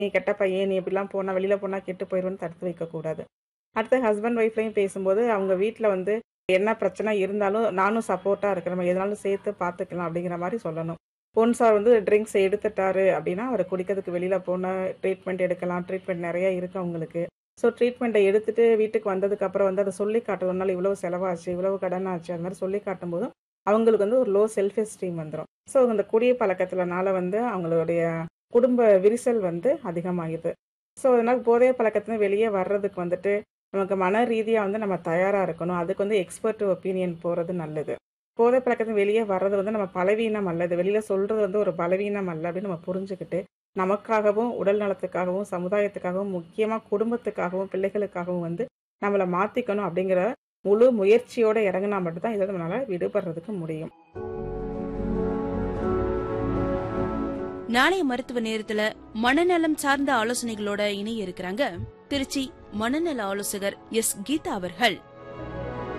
நீ கெட்ட பையன் நீ இப்படிலாம் போனா வெளியில போனா கெட்டு போயிருவேன்னு தடுத்து வைக்கக்கூடாது அடுத்து ஹஸ்பண்ட் ஒய்ஃப்லையும் பேசும்போது அவங்க வீட்டில் வந்து என்ன பிரச்சனை இருந்தாலும் நானும் சப்போர்ட்டாக இருக்கிற மாதிரி எதனாலும் சேர்த்து பார்த்துக்கலாம் அப்படிங்கிற மாதிரி சொல்லணும் ஒன்ஸ் அவர் வந்து ட்ரிங்க்ஸ் எடுத்துட்டாரு அப்படின்னா அவர் குடிக்கிறதுக்கு வெளியில் போனால் ட்ரீட்மெண்ட் எடுக்கலாம் ட்ரீட்மெண்ட் நிறைய இருக்கு அவங்களுக்கு ஸோ ட்ரீட்மெண்ட்டை எடுத்துட்டு வீட்டுக்கு வந்ததுக்கு அப்புறம் வந்து அதை சொல்லி காட்டுறதுனால இவ்வளவு செலவாச்சு இவ்வளவு கடன் ஆச்சு அது மாதிரி சொல்லி காட்டும் போதும் அவங்களுக்கு வந்து ஒரு லோ செல்ஃப் எஸ்டீம் வந்துடும் ஸோ இந்த குடிய பழக்கத்துலனால வந்து அவங்களுடைய குடும்ப விரிசல் வந்து அதிகமாகிடுது ஸோ அதனால போதைய பழக்கத்துல வெளியே வர்றதுக்கு வந்துட்டு நமக்கு மன ரீதியாக வந்து நம்ம தயாராக இருக்கணும் அதுக்கு வந்து எக்ஸ்பர்ட் ஒப்பீனியன் போகிறது நல்லது போதை பழக்கத்துல வெளியே வர்றது வந்து நம்ம பலவீனம் அல்ல இது வெளியில் சொல்கிறது வந்து ஒரு பலவீனம் அல்ல அப்படின்னு நம்ம புரிஞ்சுக்கிட்டு நமக்காகவும் உடல் நலத்துக்காகவும் சமுதாயத்துக்காகவும் முக்கியமாக குடும்பத்துக்காகவும் பிள்ளைகளுக்காகவும் வந்து நம்மளை மாற்றிக்கணும் அப்படிங்கிற முழு முயற்சியோட இறங்கினா மட்டும்தான் இதை நம்மளால விடுபடுறதுக்கு முடியும் நாளைய மருத்துவ நேரத்துல மனநலம் சார்ந்த ஆலோசனைகளோட இணைய இருக்கிறாங்க திருச்சி மனநல ஆலோசகர் எஸ் கீதா அவர்கள்